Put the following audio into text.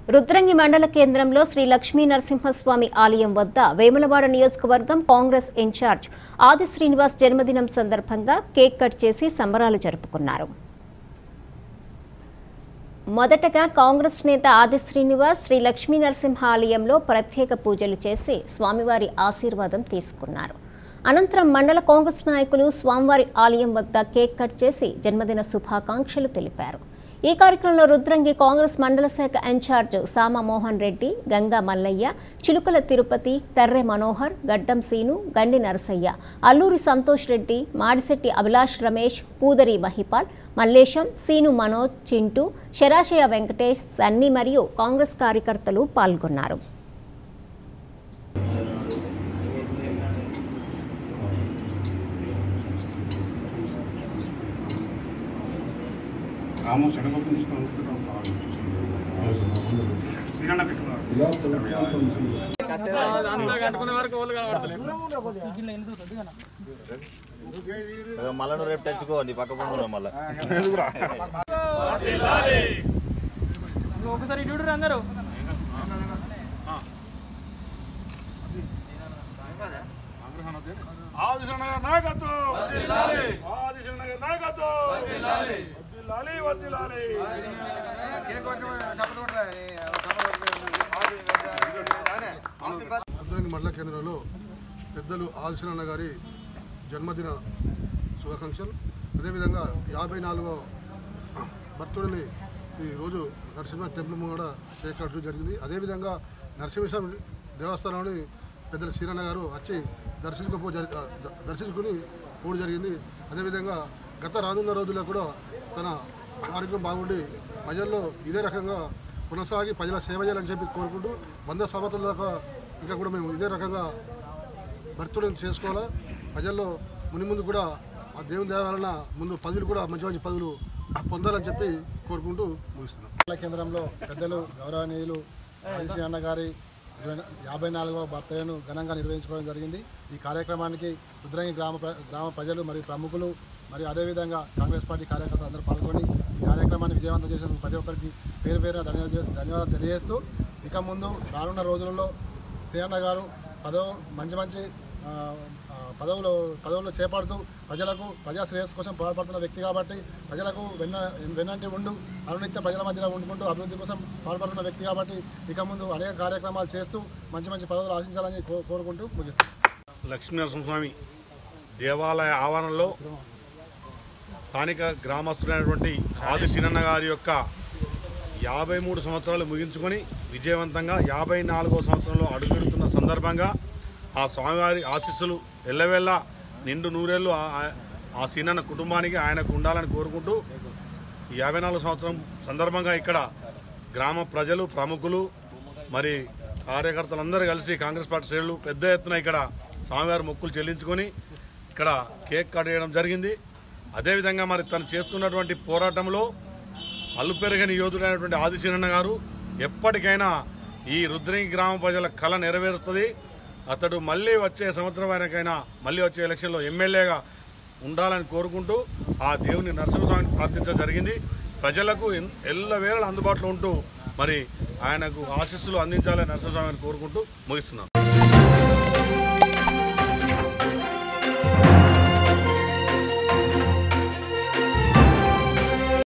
రుద్రంగి మండల కేంద్రంలో శ్రీ లక్ష్మీ నరసింహస్వామి ఆలయం వద్ద వేములవాడ నియోజకవర్గం కాంగ్రెస్ ఇన్ఛార్జ్ ఆది శ్రీనివాస్ జన్మదినం సందర్భంగా కేక్ కట్ చేసి సంబరాలు జరుపుకున్నారు మొదటగా కాంగ్రెస్ నేత ఆది శ్రీనివాస్ శ్రీ లక్ష్మీ నరసింహ ఆలయంలో ప్రత్యేక పూజలు చేసి స్వామివారి ఆశీర్వాదం తీసుకున్నారు అనంతరం మండల కాంగ్రెస్ నాయకులు స్వామివారి ఆలయం వద్ద కేక్ కట్ చేసి జన్మదిన శుభాకాంక్షలు తెలిపారు ఈ కార్యక్రమంలో రుద్రంగి కాంగ్రెస్ మండల శాఖ ఇన్ఛార్జ్ సామ మోహన్ రెడ్డి గంగా మల్లయ్య చిలుకల తిరుపతి తర్రె మనోహర్ గడ్డం సీను గండి నరసయ్య అల్లూరి సంతోష్ రెడ్డి మాడిశెట్టి అభిలాష్ రమేష్ పూదరి మహిపాల్ మల్లేశం సీను మనోజ్ చింటూ శరాశయ వెంకటేష్ సన్ని మరియు కాంగ్రెస్ కార్యకర్తలు పాల్గొన్నారు రాము చెడగొట్టు తీసుకొని శ్రీరణ పెట్టుకున్నారు మళ్ళా నువ్వు రేపు తెచ్చుకో నీ పక్క పండుగ మళ్ళా ఒకసారి చూడరు అందరూ ఆదిశరణగర్ నాయకత్వం ఆదిశరణగర్ నాయకత్వం వద్దిల్లాలి వద్దిల్లాలి రుద్రంగి మండల కేంద్రంలో పెద్దలు ఆదిశనన్న గారి జన్మదిన శుభాకాంక్షలు అదేవిధంగా యాభై నాలుగో భర్తుడిని ఈరోజు నరసింహ టెంపుల్ కూడా చేకట్టడం జరిగింది అదేవిధంగా నరసింహస్వామి దేవస్థానంలోని పెద్దల శ్రీరన్న గారు వచ్చి దర్శించుకోపో జరి ద- దర్శించుకుని పోవడం జరిగింది అదేవిధంగా గత రానున్న రోజుల్లో కూడా తన ఆరోగ్యం బాగుండి ప్రజల్లో ఇదే రకంగా కొనసాగి ప్రజల సేవ చేయాలని చెప్పి కోరుకుంటూ వంద సంవత్సరాల దాకా ఇంకా కూడా మేము ఇదే రకంగా భర్తులను చేసుకోవాలా ప్రజల్లో ముని ముందు కూడా ఆ దేవుని దయ వలన ముందు పదవులు కూడా మంచి మంచి పదవులు పొందాలని చెప్పి కోరుకుంటూ ముగిస్తున్నాం జిల్లా కేంద్రంలో పెద్దలు గౌరవనీయులు ఆదిశ్రీ అన్న గారి ఇరవై- యాభై నాలుగవ బర్త్డేను ఘనంగా నిర్వహించుకోవడం జరిగింది ఈ కార్యక్రమానికి రుద్రంగి గ్రామ ప్ర- గ్రామ ప్రజలు మరియు ప్రముఖులు మరియు అదేవిధంగా కాంగ్రెస్ పార్టీ కార్యకర్తలు అందరూ పాల్గొని ఈ కార్యక్రమాన్ని విజయవంతం చేసిన ప్రతి ఒక్కరికి పేరు పేరున ధన్యవాదాలు ధన్యవాదాలు తెలియజేస్తూ ఇక ముందు రానున్న రోజులలో శ్రీఅన్న గారు పదవ మంచి మంచి ఆ, ఆ, పదవులు పదవులు చేపడుతూ ప్రజలకు ప్రజా శ్రేయస్సు కోసం పాటుపడుతున్న వ్యక్తి కాబట్టి ప్రజలకు వెన్న వెన్నంటి ఉండు అనునిత్య ప్రజల మధ్యలో ఉండుకుంటూ అభివృద్ధి కోసం పాటుపడుతున్న వ్యక్తి కాబట్టి ఇక ముందు అనేక కార్యక్రమాలు చేస్తూ మంచి మంచి పదవులు ఆశించాలని కో- కోరుకుంటూ ముగిస్తాను లక్ష్మీనరసింహస్వామి దేవాలయ ఆవరణలో స్థానిక గ్రామస్తులైనటువంటి ఆది సినన్న గారి యొక్క యాభై మూడు సంవత్సరాలు ముగించుకొని విజయవంతంగా యాభై నాలుగో సంవత్సరంలో అడుగుపెడుతున్న సందర్భంగా ఆ స్వామివారి ఆశీస్సులు ఎల్లవెల్ల నిండు నూరేళ్ళు ఆ- ఆ- ఆ సీనన్న కుటుంబానికి ఆయనకు ఉండాలని కోరుకుంటూ ఈ యాభై నాలుగు సంవత్సరం సందర్భంగా ఇక్కడ గ్రామ ప్రజలు ప్రముఖులు మరి కార్యకర్తలందరూ కలిసి కాంగ్రెస్ పార్టీ శ్రేణులు పెద్ద ఎత్తున ఇక్కడ స్వామివారి మొక్కులు చెల్లించుకొని ఇక్కడ కేక్ కట్ చేయడం జరిగింది అదేవిధంగా మరి తను చేస్తున్నటువంటి పోరాటంలో అల్లుపెరగని యోధుడైనటువంటి ఆదిశీనన్న గారు ఎప్పటికైనా ఈ రుద్రంగి గ్రామ ప్రజల కళ నెరవేరుస్తుంది అతడు మళ్ళీ వచ్చే సంవత్సరం ఆయనకైనా మళ్ళీ వచ్చే ఎలక్షన్లో ఎమ్మెల్యేగా ఉండాలని కోరుకుంటూ ఆ దేవుని నరసింహస్వామిని ప్రార్థించడం జరిగింది ప్రజలకు ఎన్- ఎల్లవేళ అందుబాటులో ఉంటూ మరి ఆయనకు ఆశీస్సులు అందించాలని నరసింహస్వామిని కోరుకుంటూ ముగిస్తున్నాం